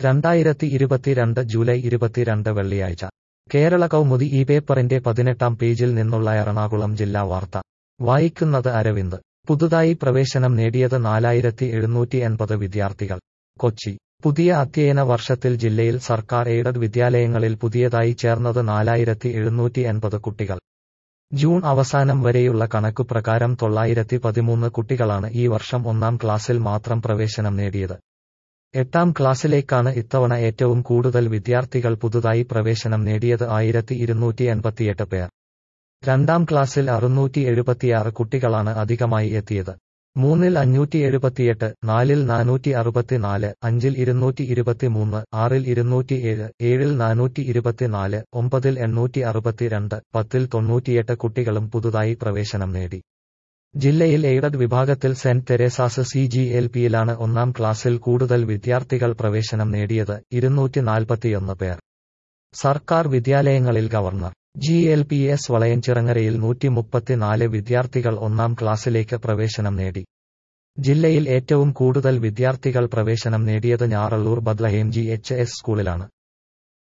രണ്ടായിരത്തി ഇരുപത്തിരണ്ട് ജൂലൈ ഇരുപത്തിരണ്ട് വെള്ളിയാഴ്ച കേരള കൗമുദി ഈ പേപ്പറിന്റെ പതിനെട്ടാം പേജിൽ നിന്നുള്ള എറണാകുളം ജില്ലാ വാർത്ത വായിക്കുന്നത് അരവിന്ദ് പുതുതായി പ്രവേശനം നേടിയത് നാലായിരത്തി എഴുന്നൂറ്റി എൺപത് വിദ്യാർത്ഥികൾ കൊച്ചി പുതിയ അധ്യയന വർഷത്തിൽ ജില്ലയിൽ സർക്കാർ എയ്ഡഡ് വിദ്യാലയങ്ങളിൽ പുതിയതായി ചേർന്നത് നാലായിരത്തി എഴുന്നൂറ്റി എൺപത് കുട്ടികൾ ജൂൺ അവസാനം വരെയുള്ള കണക്കുപ്രകാരം തൊള്ളായിരത്തി പതിമൂന്ന് കുട്ടികളാണ് ഈ വർഷം ഒന്നാം ക്ലാസ്സിൽ മാത്രം പ്രവേശനം നേടിയത് എട്ടാം ക്ലാസ്സിലേക്കാണ് ഇത്തവണ ഏറ്റവും കൂടുതൽ വിദ്യാർത്ഥികൾ പുതുതായി പ്രവേശനം നേടിയത് ആയിരത്തി ഇരുന്നൂറ്റി എൺപത്തിയെട്ട് പേർ രണ്ടാം ക്ലാസ്സിൽ അറുന്നൂറ്റി എഴുപത്തിയാറ് കുട്ടികളാണ് അധികമായി എത്തിയത് മൂന്നിൽ അഞ്ഞൂറ്റി എഴുപത്തിയെട്ട് നാലിൽ നാനൂറ്റി അറുപത്തിനാല് അഞ്ചിൽ ഇരുന്നൂറ്റി ഇരുപത്തിമൂന്ന് ആറിൽ ഇരുന്നൂറ്റിയേഴ് ഏഴിൽ നാനൂറ്റി ഇരുപത്തിനാല് ഒമ്പതിൽ എണ്ണൂറ്റി അറുപത്തിരണ്ട് പത്തിൽ തൊണ്ണൂറ്റിയെട്ട് കുട്ടികളും പുതുതായി പ്രവേശനം നേടി ജില്ലയിൽ എയ്ഡഡ് വിഭാഗത്തിൽ saint Teresa's C G L പിയിലാണ് ഒന്നാം ക്ലാസ്സിൽ കൂടുതൽ വിദ്യാർത്ഥികൾ പ്രവേശനം നേടിയത് ഇരുന്നൂറ്റി നാൽപ്പത്തിയൊന്ന് പേർ സർക്കാർ വിദ്യാലയങ്ങളിൽ government G L P S വളയഞ്ചിറങ്ങരയിൽ നൂറ്റി മുപ്പത്തിനാല് വിദ്യാർത്ഥികൾ ഒന്നാം ക്ലാസ്സിലേക്ക് പ്രവേശനം നേടി ജില്ലയിൽ ഏറ്റവും കൂടുതൽ വിദ്യാർത്ഥികൾ പ്രവേശനം നേടിയത് Njarallur Bethlehem G H S സ്കൂളിലാണ്